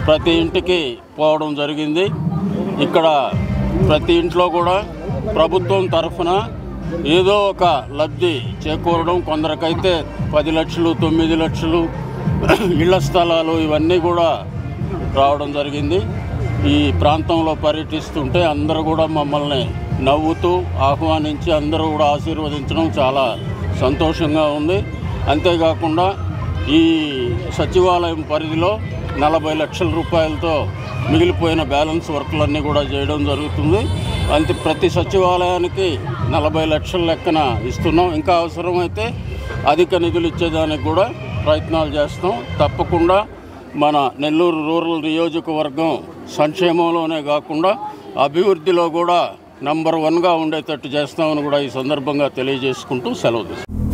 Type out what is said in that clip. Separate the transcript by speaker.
Speaker 1: ప్రతి ఇంటికి పోవడం జరిగింది ఇక్కడ ప్రతి ఇంట్లో కూడా ప్రభుత్వం తరఫున ఏదో ఒక లబ్ధి చేకూరడం కొందరికైతే పది లక్షలు తొమ్మిది లక్షలు ఇళ్ల స్థలాలు ఇవన్నీ కూడా రావడం జరిగింది ఈ ప్రాంతంలో పర్యటిస్తుంటే అందరూ కూడా మమ్మల్ని నవ్వుతూ ఆహ్వానించి అందరూ కూడా ఆశీర్వదించడం చాలా సంతోషంగా ఉంది అంతేకాకుండా ఈ సచివాలయం పరిధిలో నలభై లక్షల రూపాయలతో మిగిలిపోయిన బ్యాలెన్స్ వర్క్లన్నీ కూడా చేయడం జరుగుతుంది అంతే ప్రతి సచివాలయానికి నలభై లక్షల లెక్కన ఇస్తున్నాం ఇంకా అవసరమైతే అధిక నిధులు ఇచ్చేదానికి కూడా ప్రయత్నాలు చేస్తాం తప్పకుండా మన నెల్లూరు రూరల్ నియోజకవర్గం సంక్షేమంలోనే కాకుండా అభివృద్ధిలో కూడా నంబర్ వన్గా ఉండేటట్టు చేస్తామని కూడా ఈ సందర్భంగా తెలియజేసుకుంటూ సెలవు తీసుకుంటాం